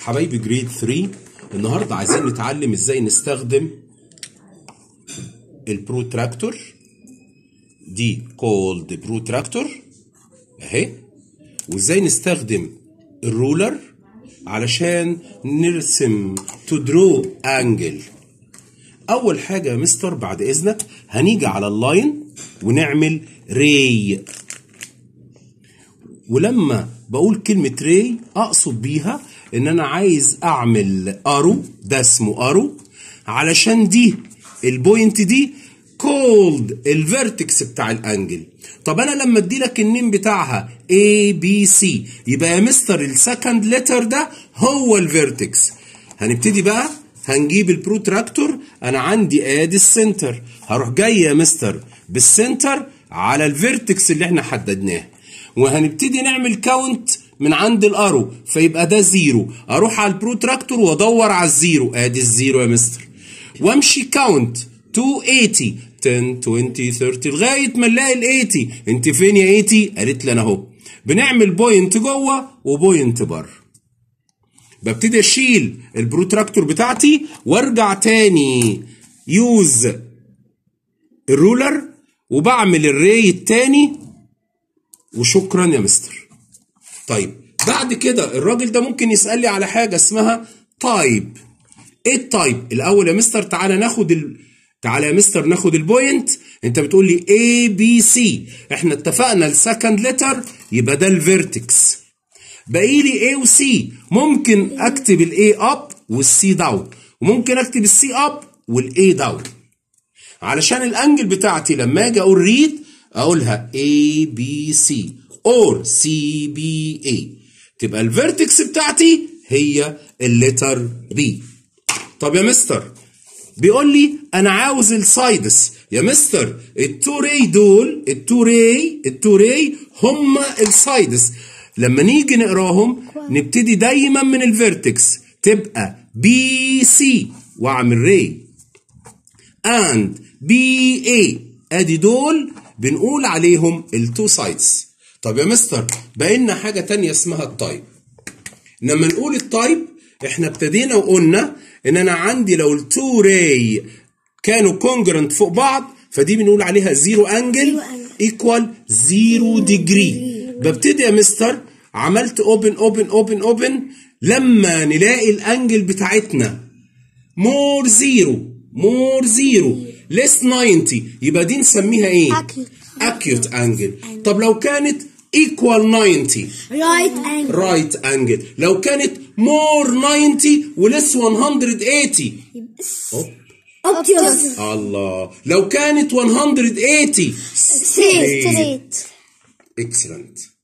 حبايبي جريد 3 النهارده عايزين نتعلم ازاي نستخدم البروتراكتور دي كولد بروتراكتور اهي وازاي نستخدم الرولر علشان نرسم تو درو انجل اول حاجه يا مستر بعد اذنك هنيجي على اللاين ونعمل ري ولما بقول كلمة ري أقصد بيها إن أنا عايز أعمل أرو ده اسمه أرو علشان دي البوينت دي كولد الفيرتكس بتاع الأنجل طب أنا لما أدي لك النيم بتاعها A B C يبقى يا مستر السكند لتر ده هو الفيرتكس هنبتدي بقى هنجيب البروتراكتور أنا عندي آدي السنتر هروح جاي يا مستر بالسنتر على الفيرتكس اللي احنا حددناه وهنبتدي نعمل كاونت من عند الارو فيبقى ده زيرو اروح على البروتراكتور وادور على الزيرو ادي الزيرو يا مستر وامشي كاونت 280 10 20 30 لغايه ما نلاقي ال 80 انت فين يا 80 قالت لي انا اهو بنعمل بوينت جوه وبوينت بره ببتدي اشيل البروتراكتور بتاعتي وارجع تاني يوز الرولر وبعمل الري التاني وشكرا يا مستر طيب بعد كده الراجل ده ممكن يسأل لي على حاجة اسمها تايب ايه التايب الاول يا مستر تعالى ناخد ال... تعالى يا مستر ناخد البوينت انت بتقول لي A B C احنا اتفقنا السكند لتر يبقى ده الفيرتكس باقي لي A و C ممكن اكتب ال A اب وال C داون وممكن اكتب ال C اب وال A داون علشان الانجل بتاعتي لما اجي اقول ريد اقولها A B C or C B A تبقى الفيرتكس بتاعتي هي اللتر B طب يا مستر بيقول لي انا عاوز السايدس يا مستر التو ري دول التو ري التو ري هم السايدس لما نيجي نقراهم نبتدي دايما من الفيرتكس تبقى بي سي واعمل ري اند بي اي ادي دول بنقول عليهم التو سايدز طب يا مستر بقينا حاجة تانية اسمها التايب لما نقول التايب احنا ابتدينا وقلنا ان انا عندي لو التو راي كانوا كونجرنت فوق بعض فدي بنقول عليها زيرو انجل ايكوال زيرو ديجري ببتدي يا مستر عملت اوبن اوبن اوبن اوبن لما نلاقي الانجل بتاعتنا مور زيرو مور زيرو ليس 90 يبقى دي نسميها ايه؟ اكيوت انجل طب لو كانت ايكوال 90 رايت انجل رايت انجل لو كانت مور 90 وليس 180 أوب. اوبتيوس الله لو كانت 180 ستريت اكسلنت